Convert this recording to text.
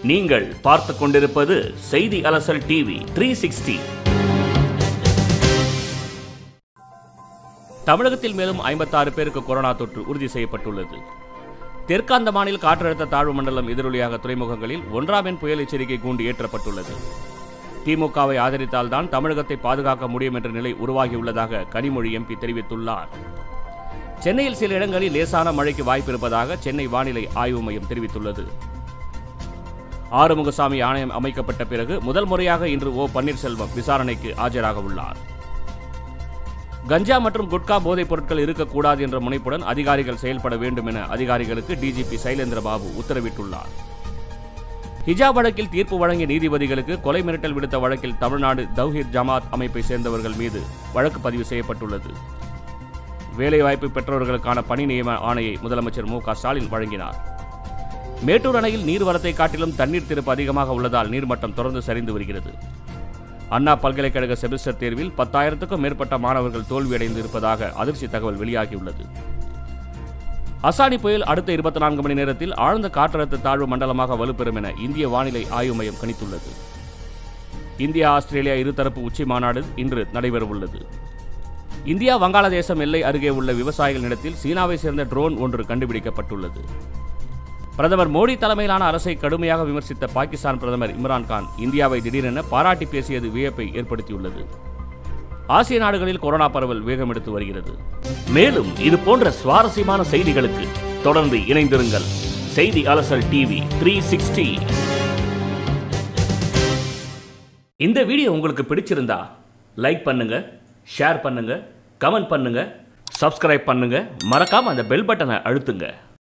நீங்கள் பார்த்து கொண்டிருப்பது செய்தி அலசல் டிவி த்ரீ சிக்ஸ்டி தமிழகத்தில் மேலும் ஐம்பத்தாறு பேருக்கு கொரோனா தொற்று உறுதி செய்யப்பட்டுள்ளது தெற்காந்தமானில் காற்றழுத்த தாழ்வு மண்டலம் எதிரொலியாக துறைமுகங்களில் ஒன்றாம் எண் புயல் எச்சரிக்கை கூண்டு ஏற்றப்பட்டுள்ளது திமுகவை ஆதரித்தால்தான் தமிழகத்தை பாதுகாக்க முடியும் என்ற நிலை உருவாகியுள்ளதாக கனிமொழி எம்பி தெரிவித்துள்ளார் சென்னையில் சில இடங்களில் லேசான மழைக்கு வாய்ப்பு இருப்பதாக சென்னை வானிலை ஆய்வு மையம் தெரிவித்துள்ளது ஆறுமுகசாமி ஆணையம் அமைக்கப்பட்ட பிறகு முதல் முறையாக இன்று ஓ பன்னீர்செல்வம் விசாரணைக்கு ஆஜராக உள்ளார் கஞ்சா மற்றும் குட்கா போதைப் பொருட்கள் இருக்கக்கூடாது என்ற முனைப்புடன் அதிகாரிகள் செயல்பட வேண்டும் என அதிகாரிகளுக்கு டிஜிபி சைலேந்திர பாபு உத்தரவிட்டுள்ளார் ஹிஜாப் வழக்கில் தீர்ப்பு வழங்கிய நீதிபதிகளுக்கு கொலை மிரட்டல் விடுத்த வழக்கில் தமிழ்நாடு தௌஹீத் ஜமாத் அமைப்பை சேர்ந்தவர்கள் மீது வழக்கு பதிவு செய்யப்பட்டுள்ளது வேலைவாய்ப்பு பெற்றவர்களுக்கான பணி நியமன ஆணையை முதலமைச்சர் மு க ஸ்டாலின் வழங்கினார் மேட்டூர் அணையில் நீர்வரத்தை காட்டிலும் தண்ணீர் திறப்பு அதிகமாக உள்ளதால் நீர்மட்டம் தொடர்ந்து சரிந்து வருகிறது அண்ணா பல்கலைக்கழக செமிஸ்டர் தேர்வில் பத்தாயிரத்துக்கும் மேற்பட்ட மாணவர்கள் தோல்வியடைந்து இருப்பதாக அதிர்ச்சி தகவல் வெளியாகியுள்ளது அசானி புயல் அடுத்த இருபத்தி நான்கு மணி நேரத்தில் ஆழ்ந்த காற்றழுத்த தாழ்வு மண்டலமாக வலுப்பெறும் என இந்திய வானிலை ஆய்வு மையம் கணித்துள்ளது இந்தியா ஆஸ்திரேலியா இருதரப்பு உச்சி மாநாடு இன்று நடைபெறவுள்ளது இந்தியா வங்காளதேசம் எல்லை அருகே உள்ள விவசாயிகள் நிலத்தில் சீனாவை சேர்ந்த ட்ரோன் ஒன்று கண்டுபிடிக்கப்பட்டுள்ளது பிரதமர் மோடி தலைமையிலான அரசை கடுமையாக விமர்சித்த பாகிஸ்தான் பிரதமர் இம்ரான்கான் இந்தியாவை திடீரென பாராட்டி பேசியது வியப்பை ஏற்படுத்தியுள்ளது ஆசிய நாடுகளில் கொரோனா பரவல் வேகமெடுத்து வருகிறது மேலும் இது போன்ற சுவாரஸ்யமான செய்திகளுக்கு தொடர்ந்து இணைந்திருங்கள் செய்தி அலசல் டிவி த்ரீ சிக்ஸ்டி இந்த வீடியோ உங்களுக்கு பிடிச்சிருந்தா லைக் பண்ணுங்க ஷேர் பண்ணுங்க கமெண்ட் பண்ணுங்க சப்ஸ்கிரைப் பண்ணுங்க மறக்காம அந்த பெல் பட்டனை அழுத்துங்க